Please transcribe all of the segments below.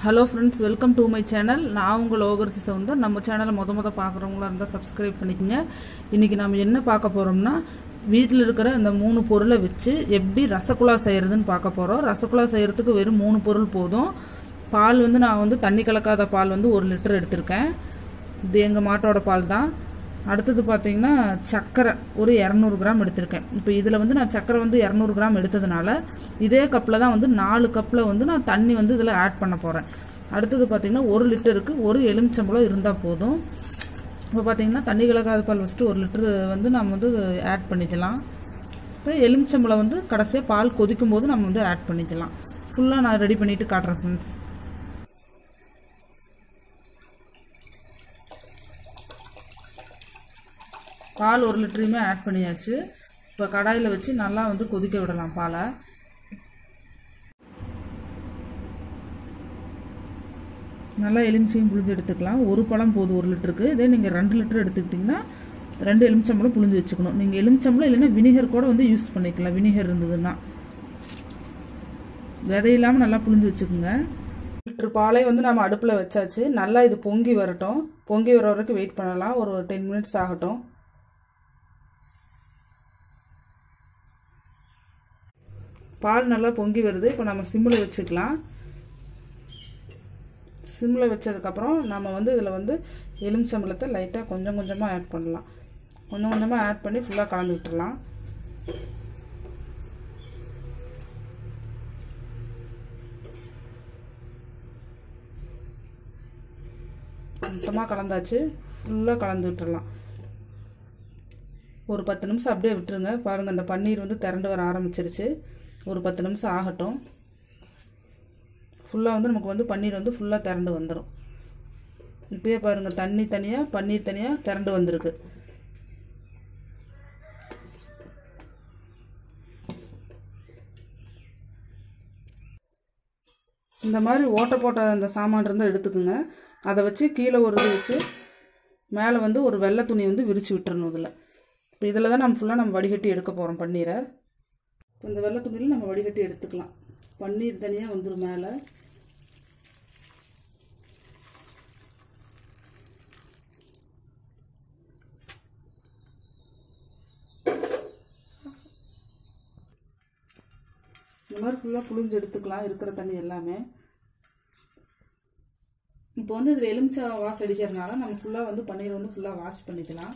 hello friends welcome to my channel நான் உங்கள் ஓகர்ச்சி சவுந்தர் நம்ம சேனலை முத முத பார்க்குறவங்களா இருந்தால் சப்ஸ்கிரைப் பண்ணிக்கங்க இன்றைக்கி நம்ம என்ன பார்க்க போகிறோம்னா வீட்டில் இருக்கிற இந்த மூணு பொருளை வச்சு எப்படி ரசகுல்லா செய்கிறதுன்னு பார்க்க போகிறோம் ரசகுல்லா செய்கிறதுக்கு வெறும் மூணு பொருள் போதும் பால் வந்து நான் வந்து தண்ணி கலக்காத பால் வந்து ஒரு லிட்டர் எடுத்திருக்கேன் இது எங்கள் மாட்டோட பால் தான் அடுத்தது பார்த்தீங்கன்னா சர்க்கரை ஒரு இரநூறு கிராம் எடுத்திருக்கேன் இப்போ இதில் வந்து நான் சர்க்கரை வந்து இரநூறு கிராம் எடுத்ததுனால இதே கப்பில் தான் வந்து நாலு கப்பில் வந்து நான் தண்ணி வந்து இதில் ஆட் பண்ண போகிறேன் அடுத்தது பார்த்தீங்கன்னா ஒரு லிட்டருக்கு ஒரு எலுமிச்சம்பழம் இருந்தால் போதும் இப்போ பார்த்தீங்கன்னா தண்ணி கலக்காத பால் ஃபஸ்ட்டு ஒரு லிட்டரு வந்து நம்ம வந்து ஆட் பண்ணிக்கலாம் இப்போ எலுமிச்சம்பழம் வந்து கடைசியாக பால் கொதிக்கும் போது நம்ம வந்து ஆட் பண்ணிக்கலாம் ஃபுல்லாக நான் ரெடி பண்ணிவிட்டு காட்டுறேன் ஃப்ரெண்ட்ஸ் பால் ஒரு லிட்டரையுமே ஆட் பண்ணியாச்சு இப்போ கடாயில் வச்சு நல்லா வந்து கொதிக்க விடலாம் பாலை நல்லா எலுமிச்சையும் புளிஞ்சு எடுத்துக்கலாம் ஒரு பழம் போதும் ஒரு லிட்டருக்கு இதே நீங்கள் ரெண்டு லிட்டர் எடுத்துக்கிட்டிங்கன்னா ரெண்டு எலுமிச்சம்பழம் புளிஞ்சு வச்சுக்கணும் நீங்கள் எலுமிச்சம்பழம் இல்லைன்னா வினிகர் கூட வந்து யூஸ் பண்ணிக்கலாம் வினிகர் இருந்ததுன்னா விதையில்லாமல் நல்லா புளிஞ்சு வச்சுக்கோங்க லிட்டர் பாலை வந்து நம்ம அடுப்பில் வச்சாச்சு நல்லா இது பொங்கி வரட்டும் பொங்கி வர வரைக்கும் வெயிட் பண்ணலாம் ஒரு டென் மினிட்ஸ் ஆகட்டும் பால் நல்லா பொங்கி வருது இப்போ நம்ம சிம்மில் வச்சுக்கலாம் சிம்மில் வச்சதுக்கப்புறம் நம்ம வந்து இதில் வந்து எலுமிச்சம்பழத்தை லைட்டாக கொஞ்சம் கொஞ்சமாக ஆட் பண்ணலாம் கொஞ்சம் கொஞ்சமாக ஆட் பண்ணி ஃபுல்லாக கலந்து விட்டுடலாம் மொத்தமாக கலந்தாச்சு ஃபுல்லாக கலந்து விட்டுடலாம் ஒரு பத்து நிமிஷம் அப்படியே விட்டுருங்க பாருங்கள் அந்த பன்னீர் வந்து திரண்டு வர ஆரம்பிச்சிருச்சு ஒரு பத்து நிமிஷம் ஆகட்டும் ஃபுல்லாக வந்து நமக்கு வந்து பன்னீர் வந்து ஃபுல்லாக திரண்டு வந்துடும் இப்போயே பாருங்கள் தண்ணி தனியாக பன்னீர் தனியாக திரண்டு வந்திருக்கு இந்த மாதிரி ஓட்ட போட்ட அந்த சாமான் இருந்தால் எடுத்துக்கோங்க அதை வச்சு கீழே ஒரு இது வச்சு மேலே வந்து ஒரு வெள்ளை துணி வந்து விரித்து விட்டுறணும் இதில் இப்போ இதில் தான் நம்ம ஃபுல்லாக நம்ம வடிகட்டி எடுக்க போகிறோம் பன்னீரை இப்போ இந்த வெள்ளை துணியில் நம்ம வடிகட்டி எடுத்துக்கலாம் பன்னீர் தனியாக வந்துடும் மேலே இந்த மாதிரி ஃபுல்லாக புளிஞ்சு எடுத்துக்கலாம் இருக்கிற தண்ணி எல்லாமே இப்போ வந்து இதில் எலுமிச்சா வாஷ் அடிக்கிறதுனால நம்ம ஃபுல்லாக வந்து பன்னீர் வந்து ஃபுல்லாக வாஷ் பண்ணிக்கலாம்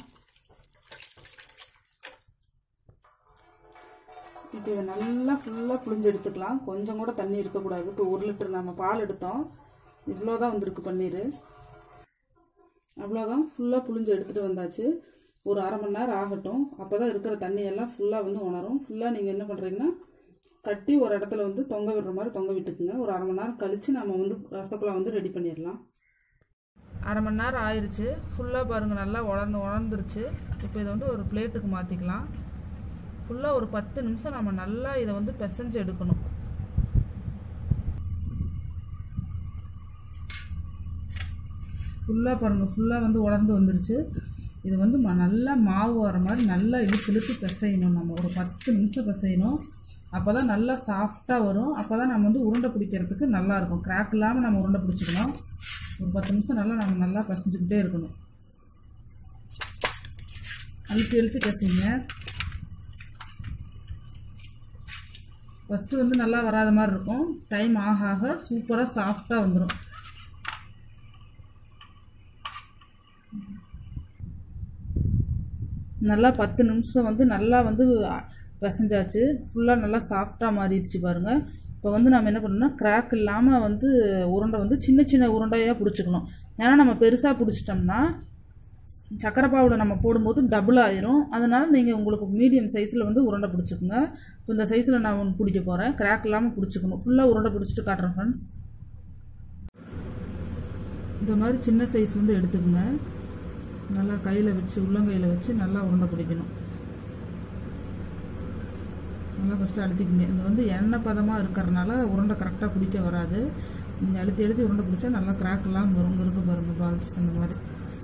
இப்போ இதை நல்லா ஃபுல்லாக புளிஞ்சு எடுத்துக்கலாம் கொஞ்சம் கூட தண்ணி இருக்கக்கூடாது இப்போ ஒரு லிட்டர் நம்ம பால் எடுத்தோம் இவ்வளோ தான் வந்திருக்கு பன்னீர் அவ்வளோதான் ஃபுல்லாக புளிஞ்சு எடுத்துகிட்டு வந்தாச்சு ஒரு அரை மணி நேரம் ஆகட்டும் அப்போ தான் இருக்கிற தண்ணி எல்லாம் ஃபுல்லாக வந்து உணரும் ஃபுல்லாக நீங்கள் என்ன பண்ணுறீங்கன்னா கட்டி ஒரு இடத்துல வந்து தொங்க விடுற மாதிரி தொங்க விட்டுக்குங்க ஒரு அரை மணி நேரம் கழித்து நம்ம வந்து ரசகுல்லா வந்து ரெடி பண்ணிடலாம் அரை மணி நேரம் ஆயிடுச்சு ஃபுல்லாக பாருங்கள் நல்லா உணர்ந்து உணர்ந்துருச்சு இப்போ இதை வந்து ஒரு பிளேட்டுக்கு மாற்றிக்கலாம் ஃபுல்லாக ஒரு பத்து நிமிஷம் நம்ம நல்லா இதை வந்து பிசைஞ்சு எடுக்கணும் ஃபுல்லாக பாருங்கள் ஃபுல்லாக வந்து உலர்ந்து வந்துருச்சு இது வந்து ம நல்லா மாவு வர மாதிரி நல்லா இழுத்து இழுத்து பிசையணும் நம்ம ஒரு பத்து நிமிஷம் பிசையணும் அப்போ தான் நல்லா சாஃப்டாக வரும் அப்போ தான் நம்ம வந்து உருண்டை பிடிக்கிறதுக்கு நல்லாயிருக்கும் கிராக் இல்லாமல் நம்ம உருண்டை பிடிச்சிக்கணும் ஒரு பத்து நிமிஷம் நல்லா நம்ம நல்லா பிசைஞ்சுக்கிட்டே இருக்கணும் அழுத்தி அழுத்தி பிசைங்க ஃபஸ்ட்டு வந்து நல்லா வராத மாதிரி இருக்கும் டைம் ஆக ஆக சூப்பராக சாஃப்டாக வந்துடும் நல்லா பத்து நிமிஷம் வந்து நல்லா வந்து பிசைஞ்சாச்சு ஃபுல்லாக நல்லா சாஃப்டாக மாறிடுச்சு பாருங்கள் இப்போ வந்து நம்ம என்ன பண்ணணும்னா கிராக் இல்லாமல் வந்து உருண்டை வந்து சின்ன சின்ன உருண்டையாக பிடிச்சிக்கணும் ஏன்னா நம்ம பெருசாக பிடிச்சிட்டோம்னா சக்கரை பாவில் நம்ம போடும்போது டபுள் ஆயிரும் அதனால் நீங்கள் உங்களுக்கு மீடியம் சைஸில் வந்து உருண்டை பிடிச்சிக்கோங்க இப்போ இந்த சைஸில் நான் ஒன்று பிடிக்க போகிறேன் கிராக் இல்லாமல் பிடிச்சிக்கணும் ஃபுல்லாக உருண்டை பிடிச்சிட்டு காட்டுறேன் ஃப்ரெண்ட்ஸ் இந்த மாதிரி சின்ன சைஸ் வந்து எடுத்துக்கோங்க நல்லா கையில் வச்சு உள்ளங்கையில் வச்சு நல்லா உருண்டை பிடிக்கணும் நல்லா ஃபஸ்ட்டு அழுத்திக்கிங்க இது வந்து எண்ணெய் பதமாக இருக்கிறனால உருண்டை கரெக்டாக பிடிக்க வராது நீங்கள் அழுத்தி அழுத்தி உருண்டை பிடிச்சா நல்லா கிராக்கெல்லாம் வரும் இருக்கு பாருங்கள் பால்ஸ் அந்த மாதிரி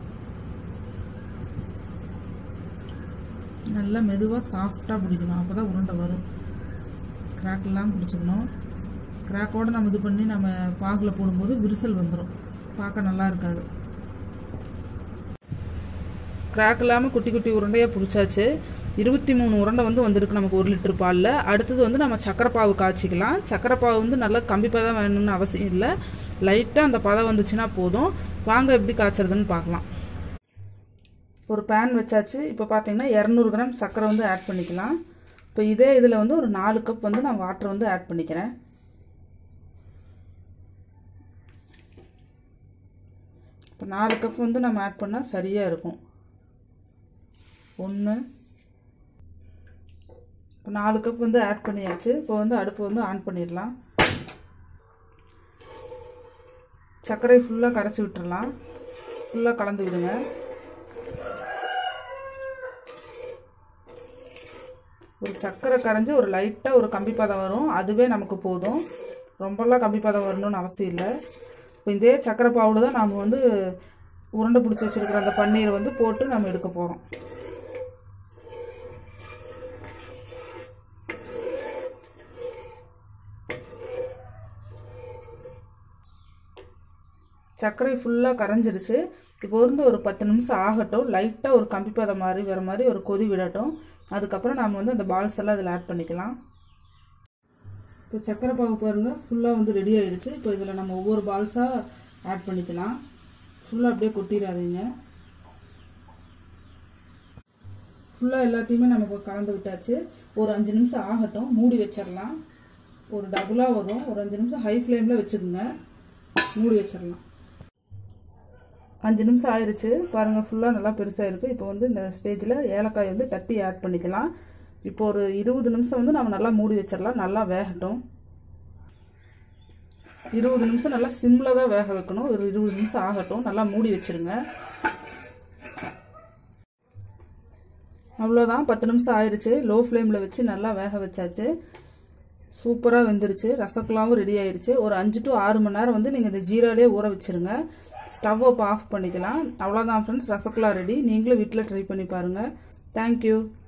நல்லா மெதுவாக சாஃப்டாக பிடிக்கணும் அப்போ தான் உருண்டை வரும் கிராக் இல்லாமல் பிடிச்சிக்கணும் கிராக்கோடு நம்ம இது பண்ணி நம்ம பாகில் போடும்போது விரிசல் வந்துடும் பார்க்க நல்லா இருக்காது கிராக் இல்லாமல் குட்டி குட்டி உருண்டையாக பிடிச்சாச்சு இருபத்தி மூணு உருண்டை வந்து வந்திருக்கு நமக்கு ஒரு லிட்டர் பாலில் அடுத்தது வந்து நம்ம சக்கரை பாவு காய்ச்சிக்கலாம் சக்கரை பாவு வந்து நல்லா கம்பி பதம் வேணும்னு அவசியம் இல்லை லைட்டாக அந்த பதம் வந்துச்சுன்னா போதும் வாங்க எப்படி காய்ச்சறதுன்னு பார்க்கலாம் ஒரு பேன் வச்சாச்சு இப்போ பார்த்தீங்கன்னா இரநூறு கிராம் சர்க்கரை வந்து ஆட் பண்ணிக்கலாம் இப்போ இதே இதில் வந்து ஒரு நாலு கப் வந்து நான் வாட்டர் வந்து ஆட் பண்ணிக்கிறேன் இப்போ நாலு கப் வந்து நம்ம ஆட் பண்ணால் சரியாக இருக்கும் ஒன்று இப்போ நாலு கப் வந்து ஆட் பண்ணியாச்சு இப்போ வந்து அடுப்பு வந்து ஆன் பண்ணிடலாம் சர்க்கரை ஃபுல்லாக கரைச்சி விட்டுறலாம் ஃபுல்லாக கலந்து விடுங்க ஒரு சர்க்கரை கரைஞ்சி ஒரு லைட்டாக ஒரு கம்பி பதம் வரும் அதுவே நமக்கு போதும் ரொம்பலாம் கம்பி பதம் வரணும்னு அவசியம் இல்லை இப்போ இதே சர்க்கரை பாவில் தான் நாம் வந்து உருண்டை பிடிச்சி வச்சுருக்கிற அந்த பன்னீரை வந்து போட்டு நம்ம எடுக்க போகிறோம் சர்க்கரை ஃபுல்லாக கரைஞ்சிருச்சு இப்போ வந்து ஒரு பத்து நிமிஷம் ஆகட்டும் லைட்டாக ஒரு கம்பி பதம் மாதிரி வர மாதிரி ஒரு கொதி விடட்டும் அதுக்கப்புறம் நாம் வந்து அந்த பால்ஸ் எல்லாம் இதில் ஆட் பண்ணிக்கலாம் இப்போ சர்க்கரை பாகு பாருங்கள் ஃபுல்லாக வந்து ரெடி ஆயிடுச்சு இப்போ இதில் நம்ம ஒவ்வொரு பால்ஸாக ஆட் பண்ணிக்கலாம் ஃபுல்லாக அப்படியே கொட்டிடாதீங்க ஃபுல்லாக எல்லாத்தையுமே நம்ம கலந்து விட்டாச்சு ஒரு அஞ்சு நிமிஷம் ஆகட்டும் மூடி வச்சிடலாம் ஒரு டபுளாக வரும் ஒரு அஞ்சு நிமிஷம் ஹை ஃப்ளேமில் வச்சுக்கோங்க மூடி வச்சிடலாம் அஞ்சு நிமிஷம் ஆயிடுச்சு பாருங்கள் ஃபுல்லாக நல்லா பெருசாக இருக்குது இப்போ வந்து இந்த ஸ்டேஜில் ஏலக்காய் வந்து தட்டி ஆட் பண்ணிக்கலாம் இப்போ ஒரு இருபது நிமிஷம் வந்து நம்ம நல்லா மூடி வச்சிடலாம் நல்லா வேகட்டும் இருபது நிமிஷம் நல்லா சிம்மில் தான் வேக வைக்கணும் ஒரு இருபது நிமிஷம் ஆகட்டும் நல்லா மூடி வச்சுருங்க அவ்வளோதான் பத்து நிமிஷம் ஆயிடுச்சு லோ ஃப்ளேமில் வச்சு நல்லா வேக வச்சாச்சு சூப்பராக வெந்துருச்சு ரசகுல்லாவும் ரெடி ஆயிடுச்சு ஒரு அஞ்சு டு ஆறு மணி நேரம் வந்து நீங்கள் இந்த ஜீராலே ஊற வச்சுருங்க ஸ்டவ் அப்போ ஆஃப் பண்ணிக்கலாம் அவ்வளோதான் ஃப்ரெண்ட்ஸ் ரசகுல்லா ரெடி நீங்களும் வீட்டில் ட்ரை பண்ணி பாருங்கள் தேங்க்யூ